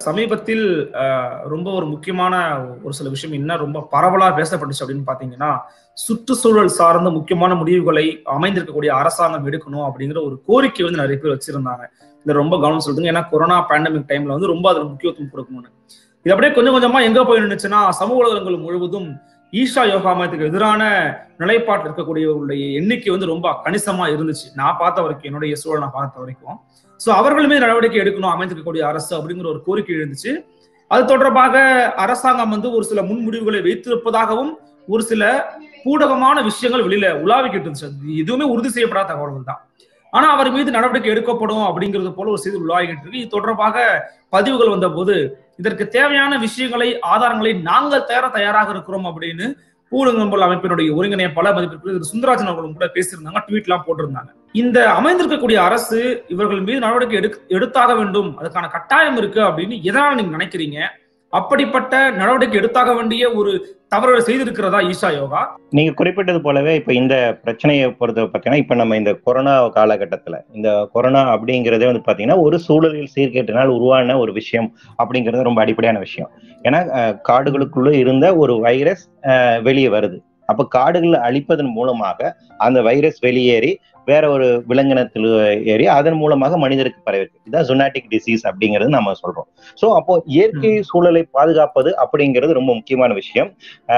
சமீபத்தில் அஹ், ரொம்ப ஒரு முக்கியமான ஒரு சில விஷயம் என்ன ரொம்ப பரவலா பேசப்பட்டுச்சு அப்படின்னு பாத்தீங்கன்னா சுற்றுச்சூழல் சார்ந்த முக்கியமான முடிவுகளை அமைந்திருக்கக்கூடிய அரசாங்கம் எடுக்கணும் அப்படிங்கிற ஒரு கோரிக்கை வந்து நிறைய பேர் வச்சிருந்தாங்க இதுல ரொம்ப கவனம் செலுத்துங்க ஏன்னா கொரோனா பேண்டமிக் டைம்ல வந்து ரொம்ப அதுல முக்கியத்துவம் கொடுக்கணும்னு இது அப்படியே கொஞ்சம் கொஞ்சமா எங்க போய் நின்னுச்சுன்னா சமூக ஊடகங்கள் முழுவதும் ஈஷா யோகா மையத்துக்கு எதிரான நிலைப்பாட்டில் இருக்கக்கூடியவர்களுடைய எண்ணிக்கை வந்து ரொம்ப கணிசமா இருந்துச்சு நான் பார்த்த வரைக்கும் என்னுடைய சூழல் நான் பார்த்த வரைக்கும் சோ அவர்கள் மீது நடவடிக்கை எடுக்கணும் அமைந்திருக்கக்கூடிய அரசு அப்படிங்கிற ஒரு கோரிக்கை எழுந்துச்சு அது தொடர்பாக அரசாங்கம் வந்து ஒரு சில முன்முடிவுகளை வைத்திருப்பதாகவும் ஒரு சில பூடகமான விஷயங்கள் வெளியில உலாவிக்கிட்டு இருந்துச்சு அது எதுவுமே உறுதி செய்யப்படாத தகவல்கள் தான் ஆனா அவர் மீது நடவடிக்கை எடுக்கப்படும் அப்படிங்கிறது போல ஒரு செய்தி உலாவிக்கிட்டு இருக்கு இது தொடர்பாக பதிவுகள் வந்த போது இதற்கு தேவையான விஷயங்களை ஆதாரங்களை நாங்கள் தேர தயாராக இருக்கிறோம் அப்படின்னு பூலங்கம்பல் அமைப்பினுடைய ஒருங்கிணைப்பாளர் மதிப்பிற்கு திரு சுந்தராஜன் அவர்களும் கூட பேசியிருந்தாங்க ட்வீட்லாம் போட்டிருந்தாங்க இந்த அமைந்திருக்கக்கூடிய அரசு இவர்கள் மீது நடவடிக்கை எடு எடுத்தாக வேண்டும் அதுக்கான கட்டாயம் இருக்கு அப்படின்னு எதனால நீங்க நினைக்கிறீங்க அப்படிப்பட்ட நடவடிக்கை எடுத்தாக வேண்டிய ஒரு தவறு செய்திருக்கிறதா ஈஷா யோகா நீங்க குறிப்பிட்டது போலவே இப்ப இந்த பிரச்சனையை பொறுத்த பார்த்தீங்கன்னா இப்ப நம்ம இந்த கொரோனா காலகட்டத்துல இந்த கொரோனா அப்படிங்கிறதே வந்து பாத்தீங்கன்னா ஒரு சூழலில் சீர்கேட்டினால் உருவான ஒரு விஷயம் அப்படிங்கிறது ரொம்ப அடிப்படையான விஷயம் ஏன்னா அஹ், காடுகளுக்குள்ள இருந்த ஒரு வைரஸ் அஹ், வெளியே வருது அப்ப காடுகளை அழிப்பதன் மூலமாக அந்த வைரஸ் வெளியேறி வேற ஒரு விலங்கினத்தில் ஏறி அதன் மூலமாக மனிதருக்கு பரவிருக்கு இதான் ஜொனாட்டிக் டிசீஸ் அப்படிங்கிறது நம்ம சொல்றோம் சோ அப்போ இயற்கை சூழலை பாதுகாப்பது அப்படிங்கிறது ரொம்ப முக்கியமான விஷயம்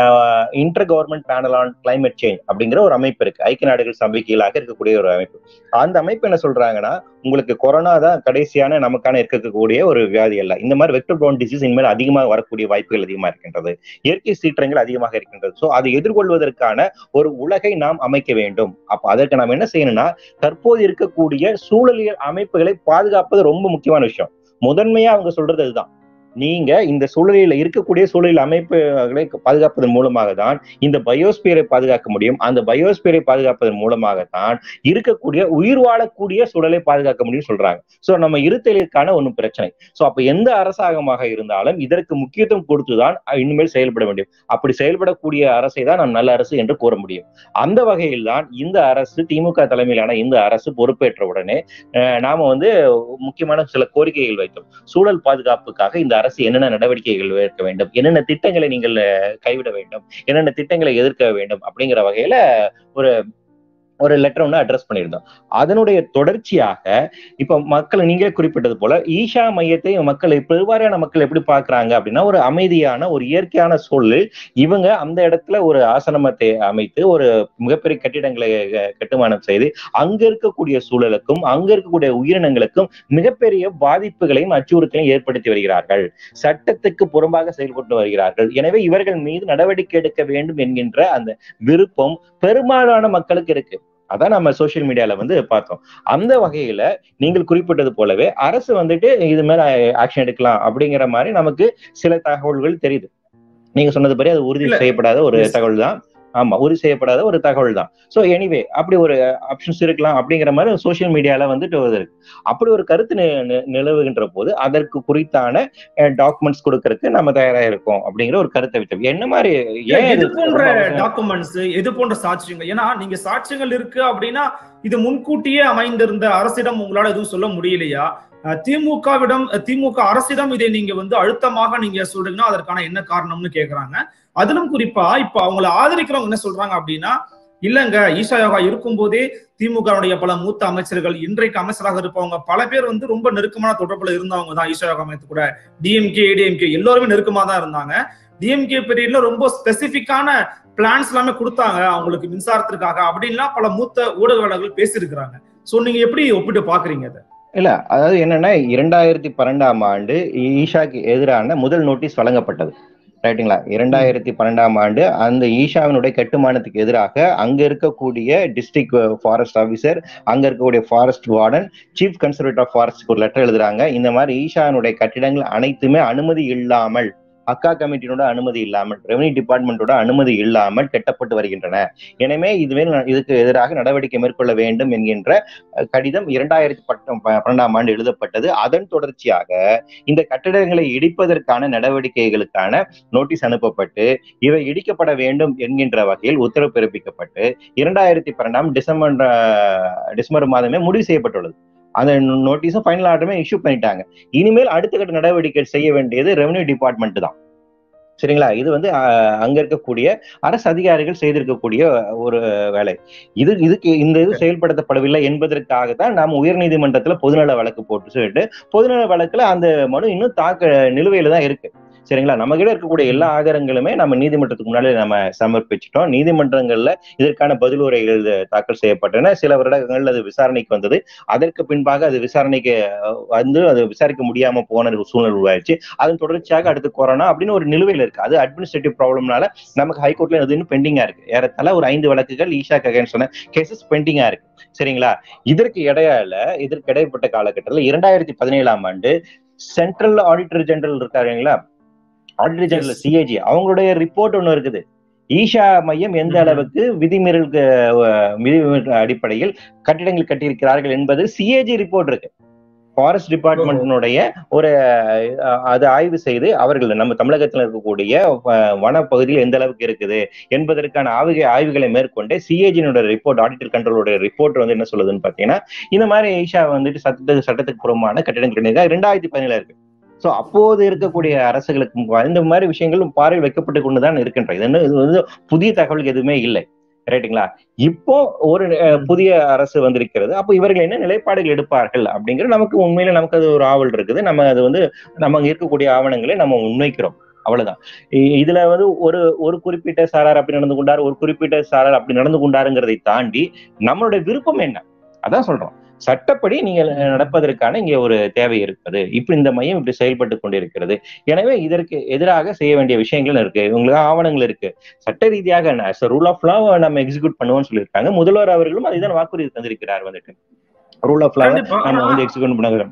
inter government panel on climate change அப்படிங்கிற ஒரு அமைப்பு இருக்கு ஐக்கிய நாடுகள் சபை கீழாக இருக்கக்கூடிய ஒரு அமைப்பு அந்த அமைப்பு என்ன சொல்றாங்கன்னா உங்களுக்கு கொரோனா தான் கடைசியான நமக்கான இருக்கக்கூடிய ஒரு வியாதி அல்ல இந்த மாதிரி வெக்டர் ப்ரோன் டிசீஸ் இனிமேல் அதிகமாக வரக்கூடிய வாய்ப்புகள் அதிகமாக இருக்கின்றது இயற்கை சீற்றங்கள் அதிகமாக இருக்கின்றது ஸோ அதை எதிர்கொள்வதற்கான ஒரு உலகை நாம் அமைக்க வேண்டும் அப்ப அதற்கு நாம் என்ன செய்யணும்னா தற்போது இருக்கக்கூடிய சூழலியல் அமைப்புகளை பாதுகாப்பது ரொம்ப முக்கியமான விஷயம் முதன்மையா அவங்க சொல்றது அதுதான் நீங்க இந்த சூழலில் இருக்கக்கூடிய சூழலில் அமைப்புகளை பாதுகாப்பதன் மூலமாக தான் இந்த பயோஸ்பியரை பாதுகாக்க முடியும் அந்த பயோஸ்பியரை பாதுகாப்பதன் மூலமாக தான் இருக்கக்கூடிய உயிர் வாழக்கூடிய சூழலை பாதுகாக்க முடியும் சொல்றாங்க சோ நம்ம இருத்தலிற்கான ஒன்றும் பிரச்சனை சோ அப்ப எந்த அரசாங்கமாக இருந்தாலும் இதற்கு முக்கியத்துவம் கொடுத்துதான் இனிமேல் செயல்பட வேண்டும் அப்படி செயல்படக்கூடிய அரசை தான் நாம் நல்ல அரசு என்று கூற முடியும் அந்த வகையில் தான் இந்த அரசு திமுக தலைமையிலான இந்த அரசு பொறுப்பேற்ற உடனே அஹ், நாம வந்து முக்கியமான சில கோரிக்கைகள் வைத்தோம் சூழல் பாதுகாப்புக்காக இந்த அரசு என்னென்ன நடவடிக்கைகள் எடுக்க வேண்டும் என்னென்ன திட்டங்களை நீங்கள் அஹ், கைவிட வேண்டும் என்னென்ன திட்டங்களை எதிர்க்க வேண்டும் அப்படிங்கிற வகையில ஒரு ஒரு லெட்டர் ஒன்று அட்ரஸ் பண்ணியிருந்தோம் அதனுடைய தொடர்ச்சியாக இப்ப மக்கள் நீங்களே குறிப்பிட்டது போல ஈஷா மையத்தை மக்கள் பெருவாரியான மக்கள் எப்படி பார்க்கறாங்க அப்படின்னா ஒரு அமைதியான ஒரு இயற்கையான சூழலில் இவங்க அந்த இடத்துல ஒரு ஆசனமத்தை அமைத்து ஒரு மிகப்பெரிய கட்டிடங்களை அஹ், கட்டுமானம் செய்து அங்க இருக்கக்கூடிய சூழலுக்கும் அங்க இருக்கக்கூடிய உயிரினங்களுக்கும் மிகப்பெரிய பாதிப்புகளையும் அச்சுறுத்தலையும் ஏற்படுத்தி வருகிறார்கள் சட்டத்துக்கு புறம்பாக செயல்பட்டு வருகிறார்கள் எனவே இவர்கள் மீது நடவடிக்கை எடுக்க வேண்டும் என்கின்ற அந்த விருப்பம் பெரும்பாலான மக்களுக்கு இருக்கு அதான் நம்ம சோசியல் மீடியால வந்து பார்த்தோம் அந்த வகையில நீங்கள் குறிப்பிட்டது போலவே அரசு வந்துட்டு இது மேல ஆக்ஷன் எடுக்கலாம் அப்படிங்கிற மாதிரி நமக்கு சில தகவல்கள் தெரியுது நீங்க சொன்னது படி அது உறுதி இல்ல. செய்யப்படாத ஒரு Yes. தகவல் தான் ஆமா உறுதி செய்யப்படாத ஒரு தகவல் தான் சோ எனிவே அப்படி ஒரு ஆப்ஷன்ஸ் இருக்கலாம் அப்படிங்கிற மாதிரி சோசியல் மீடியால வந்துட்டு வருது அப்படி ஒரு கருத்து நி- நி- நிலவுகின்ற போது அதற்கு குறித்தான டாக்குமெண்ட்ஸ் கொடுக்கறதுக்கு நம்ம தயாரா இருக்கோம் அப்படிங்கிற ஒரு கருத்தை விட்டோம் என்ன மாதிரி ஏன் எது இது போன்ற ரொம்ப அவசியம்? டாக்குமெண்ட்ஸ் எது போன்ற சாட்சியங்கள் ஏன்னா நீங்க சாட்சியங்கள் இருக்கு அப்படின்னா இது முன்கூட்டியே அமைந்திருந்த அரசிடம் உங்களால எதுவும் சொல்ல முடியலையா அஹ் திமுகவிடம் அஹ் திமுக அரசிடம் இதை நீங்க வந்து அழுத்தமாக நீங்க சொல்றீங்கன்னா அதற்கான என்ன காரணம்னு கேக்குறாங்க அதிலும் குறிப்பா இப்ப அவங்களை ஆதரிக்கிறவங்க என்ன சொல்றாங்க அப்படின்னா இல்லங்க ஈஷா யோகா இருக்கும்போதே திமுகவுடைய பல மூத்த அமைச்சர்கள் இன்றைக்கு அமைச்சராக இருப்பவங்க பல பேர் வந்து ரொம்ப நெருக்கமான தொடர்புல இருந்தவங்க தான் ஈஷா யோகா மையத்து கூட டிஎம்கே ஏடிஎம்கே எல்லாருமே நெருக்கமா தான் இருந்தாங்க டிஎம்கே பீரியட்ல ரொம்ப ஸ்பெசிபிக்கான பிளான்ஸ் எல்லாமே கொடுத்தாங்க அவங்களுக்கு மின்சாரத்திற்காக அப்படின்லாம் பல மூத்த ஊடகவாளர்கள் பேசியிருக்கிறாங்க சோ நீங்க எப்படி ஒப்பிட்டு பாக்குறீங்க அதை இல்ல அதாவது என்னன்னா இரண்டாயிரத்தி பன்னெண்டாம் ஆண்டு ஈஷாக்கு எதிரான முதல் நோட்டீஸ் வழங்கப்பட்டது ரைட்டுங்களா இரண்டாயிரத்தி பன்னெண்டாம் ஆண்டு அந்த ஈஷாவினுடைய கட்டுமானத்துக்கு எதிராக அங்க இருக்கக்கூடிய டிஸ்ட்ரிக்ட் ஃபாரஸ்ட் ஆபீசர் அங்க இருக்கக்கூடிய forest warden chief conservator of ஃபாரஸ்ட்க்கு ஒரு லெட்டர் எழுதுறாங்க இந்த மாதிரி ஈஷாவினுடைய கட்டிடங்கள் அனைத்துமே அனுமதி இல்லாமல் அக்கா கமிட்டியோட அனுமதி இல்லாமல் ரெவன்யூ டிபார்ட்மெண்டோட அனுமதி இல்லாமல் கட்டப்பட்டு வருகின்றன எனவே இதுவே இதுக்கு எதிராக நடவடிக்கை மேற்கொள்ள வேண்டும் என்கின்ற அஹ், கடிதம் இரண்டாயிரத்தி பட்டம் ப- பன்னெண்டாம் ஆண்டு எழுதப்பட்டது அதன் தொடர்ச்சியாக இந்த கட்டிடங்களை இடிப்பதற்கான நடவடிக்கைகளுக்கான நோட்டீஸ் அனுப்பப்பட்டு இவை இடிக்கப்பட வேண்டும் என்கின்ற வகையில் உத்தரவு பிறப்பிக்கப்பட்டு இரண்டாயிரத்தி பன்னெண்டாம் டிசம்பர் அஹ், டிசம்பர் மாதமே முடிவு செய்யப்பட்டுள்ளது அந்த நோட்டீஸும் ஃபைனல் ஆர்டருமே இஷ்யூ பண்ணிட்டாங்க இனிமேல் அடுத்த கட்ட நடவடிக்கை செய்ய வேண்டியது ரெவன்யூ டிபார்ட்மெண்ட் தான் சரிங்களா இது வந்து அஹ், அங்க இருக்கக்கூடிய அரசு அதிகாரிகள் செய்திருக்கக்கூடிய ஒரு வேலை இது இதுக்கு இந்த இது செயல்படுத்தப்படவில்லை என்பதற்காக தான் நாம் உயர்நீதிமன்றத்துல பொதுநல வழக்கு போட்டு சொல்லிட்டு பொதுநல வழக்குல அந்த மனு இன்னும் தாக்க நிலுவையில தான் இருக்கு சரிங்களா நம்ம கிட்ட இருக்கக்கூடிய எல்லா ஆதாரங்களுமே நம்ம நீதிமன்றத்துக்கு முன்னாடி நம்ம சமர்ப்பிச்சிட்டோம் நீதிமன்றங்கள்ல இதற்கான பதில் உரைகள் தாக்கல் செய்யப்பட்டன சில வருடங்கள் அது விசாரணைக்கு வந்தது அதற்கு பின்பாக அது விசாரணைக்கு அஹ், வந்து அது விசாரிக்க முடியாம போன ஒரு சூழ்நிலை உருவாயிருச்சு அதன் தொடர்ச்சியாக அடுத்து கொரோனா அப்படின்னு ஒரு நிலுவையில் இருக்கு அது அட்மினிஸ்ட்ரேட்டிவ் ப்ராப்ளம்னால நமக்கு ஹைகோர்ட்ல அது இன்னும் பெண்டிங்கா இருக்கு ஏறத்தாழ ஒரு ஐந்து வழக்குகள் ஈஷா ககேன் சொன்ன கேசஸ் பெண்டிங்கா இருக்கு சரிங்களா இதற்கு இடையில இதற்கு இடைப்பட்ட காலகட்டத்தில் இரண்டாயிரத்தி பதினேழாம் ஆண்டு சென்ட்ரல் ஆடிட்டர் ஜெனரல் இருக்காரு இல்லைங்களா ஆடிட்டர் ஜெனரல் சிஏஜி அவங்களுடைய ரிப்போர்ட் ஒண்ணு இருக்குது ஈஷா மையம் எந்த ம்ஹும். அளவுக்கு விதிமீறலுக்கு அஹ், விதிமீறல் அடிப்படையில் கட்டிடங்கள் கட்டியிருக்கிறார்கள் என்பது சிஏஜி ரிப்போர்ட் இருக்கு ஃபாரஸ்ட் டிபார்ட்மெண்ட்டினுடைய ஒரு அஹ், அது ஆய்வு செய்து அவர்கள் நம்ம தமிழகத்தில் இருக்கக்கூடிய அஹ், வனப்பகுதியில் எந்த அளவுக்கு இருக்குது என்பதற்கான ஆய்வு ஆய்வுகளை மேற்கொண்டு சிஏஜினோட ரிப்போர்ட் ஆடிட்டர் கண்ட்ரோலோட ரிப்போர்ட் வந்து என்ன சொல்லுதுன்னு பாத்தீங்கன்னா இந்த மாதிரி ஈஷா வந்துட்டு சட்டத்துக்கு சட்டத்துக்கு புறமான கட்டிடங்கள் கட்டியிருக்கா ரெண்டாயிரத்தி பதினேழு இருக்கு சோ அப்போது இருக்கக்கூடிய அரசுகளுக்கு இந்த மாதிரி விஷயங்களும் பார்வை வைக்கப்பட்டு கொண்டுதான் இருக்கின்ற இது என்ன- இது வந்து புதிய தகவல் எதுவுமே இல்லை ரைட்டுங்களா இப்போ ஒரு அஹ், புதிய அரசு வந்திருக்கிறது அப்போ இவர்கள் என்ன நிலைப்பாடுகள் எடுப்பார்கள் அப்படிங்கிற நமக்கு உண்மையில நமக்கு அது ஒரு ஆவல் இருக்குது நம்ம அது வந்து நம்ம அங்க இருக்கக்கூடிய ஆவணங்களை நம்ம முன்வைக்கிறோம் அவ்வளவுதான் இ- இதுல வந்து ஒரு ஒரு குறிப்பிட்ட சாரார் அப்படி நடந்து கொண்டார் ஒரு குறிப்பிட்ட சாரார் அப்படி நடந்து கொண்டாருங்கிறதை தாண்டி நம்மளுடைய விருப்பம் என்ன அதான் சொல்றோம் சட்டப்படி நீங்க நடப்பதற்கான இங்க ஒரு தேவை இருப்பது இப்ப இந்த மையம் இப்படி செயல்பட்டு கொண்டிருக்கிறது எனவே இதற்கு எதிராக செய்ய வேண்டிய விஷயங்கள் இருக்கு இவங்களுக்கு ஆவணங்கள் இருக்கு சட்ட ரீதியாக ரூல் ஆஃப் லா நம்ம எக்ஸிக்யூட் பண்ணுவோம்னு சொல்லியிருக்காங்க முதல்வர் அவர்களும் அதுதான் வாக்குறுதி தந்திருக்கிறார் வந்துட்டு ரூல் ஆஃப் லா கண்டிப்பா. நம்ம ஆனா- வந்து எக்ஸிக்யூட் பண்ணுகிறோம்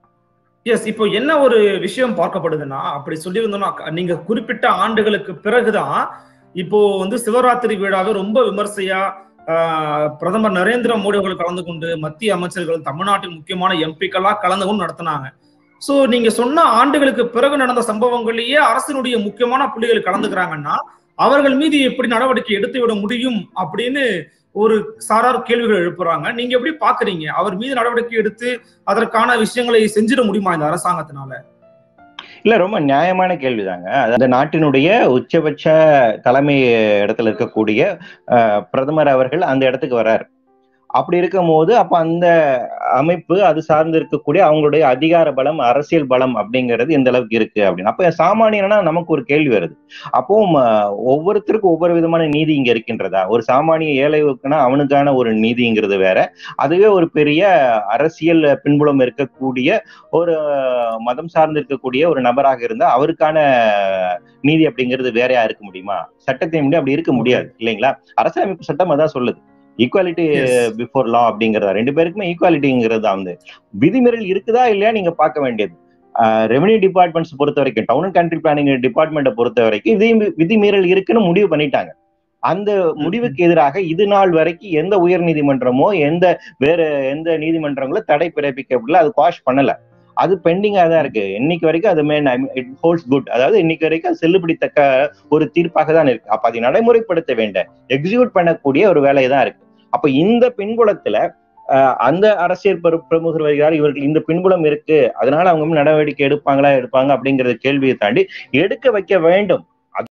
எஸ் இப்போ என்ன ஒரு விஷயம் பார்க்கப்படுதுன்னா அப்படி சொல்லியிருந்தோம்னா க- நீங்க குறிப்பிட்ட ஆண்டுகளுக்கு பிறகுதான் இப்போ வந்து சிவராத்திரி விழாவை ரொம்ப விமர்சையா ஆஹ், பிரதமர் நரேந்திர மோடி அவர்கள் கலந்து கொண்டு மத்திய அமைச்சர்கள் தமிழ்நாட்டின் முக்கியமான எம்பிக்கெல்லாம் கலந்து கொண்டு நடத்தினாங்க சோ நீங்க சொன்ன ஆண்டுகளுக்கு பிறகு நடந்த சம்பவங்களையே அரசினுடைய முக்கியமான புள்ளிகள் கலந்துக்கிறாங்கன்னா அவர்கள் மீது எப்படி நடவடிக்கை எடுத்து விட முடியும் அப்படின்னு ஒரு சாரார் கேள்விகள் எழுப்புறாங்க நீங்க எப்படி பாக்குறீங்க அவர் மீது நடவடிக்கை எடுத்து அதற்கான விஷயங்களை செஞ்சிட முடியுமா இந்த அரசாங்கத்தினால இல்ல ரொம்ப நியாயமான கேள்விதாங்க அந்த நாட்டினுடைய உச்சபட்ச தலைமை இடத்துல இருக்கக்கூடிய அஹ், பிரதமர் அவர்கள் அந்த இடத்துக்கு வர்றார் அப்படி இருக்கும் போது அப்ப அந்த அமைப்பு அது சார்ந்து இருக்கக்கூடிய அவங்களுடைய அதிகார பலம் அரசியல் பலம் அப்படிங்கிறது எந்த அளவுக்கு இருக்கு அப்படின்னு அப்ப சாமானியனா நமக்கு ஒரு கேள்வி வருது அப்போ ம, ஒவ்வொருத்தருக்கும் ஒவ்வொரு விதமான நீதி இங்க இருக்கின்றதா ஒரு சாமானிய ஏழைக்குன்னா அவனுக்கான ஒரு நீதிங்கிறது வேற அதுவே ஒரு பெரிய அரசியல் பின்புலம் இருக்கக்கூடிய ஒரு மதம் சார்ந்து இருக்கக்கூடிய ஒரு நபராக இருந்தா அவருக்கான நீதி அப்படிங்கிறது வேறையா இருக்க முடியுமா சட்டத்தின் முன்னாடி அப்படி இருக்க முடியாது இல்லைங்களா அரசியலமைப்பு சட்டம் அதான் சொல்லுது ஈக்குவாலிட்டி Yes. பிஃபோர் லா அப்படிங்கறதா ரெண்டு பேருக்குமே ஈக்குவாலிட்டிங்கிறது தான் வந்து விதிமீறல் இருக்குதா இல்லையா நீங்க பார்க்க வேண்டியது ரெவன்யூ டிபார்ட்மெண்ட்ஸ் பொறுத்த வரைக்கும் டவுன் அண்ட் கண்ட்ரி பிளானிங் டிபார்ட்மெண்ட்டை பொறுத்த வரைக்கும் விதி விதிமீறல் இருக்குன்னு முடிவு பண்ணிட்டாங்க அந்த முடிவுக்கு எதிராக இது நாள் வரைக்கும் எந்த உயர் நீதிமன்றமோ எந்த வேற எந்த நீதிமன்றங்களோ தடை பிறப்பிக்கப்படல அது குவாஷ் பண்ணல அது பெண்டிங்கா தான் இருக்கு இன்னைக்கு வரைக்கும் அது மேன் இட் ஹோல்ஸ் குட் அதாவது இன்னைக்கு வரைக்கும் அது செல்லுபடித்தக்க ஒரு தீர்ப்பாக தான் இருக்கு அப்ப அதை நடைமுறைப்படுத்த வேண்ட எக்ஸிக்யூட் பண்ணக்கூடிய ஒரு வேலை தான் இருக்கு அப்ப இந்த பின்புலத்துல அஹ், அந்த அரசியல் பெரு பிரமுகர் வருகிறார் இவர்கள் இந்த பின்புலம் இருக்கு அதனால அவங்க மேல நடவடிக்கை எடுப்பாங்களா எடுப்பாங்க அப்படிங்கறது கேள்வியை தாண்டி எடுக்க வைக்க வேண்டும்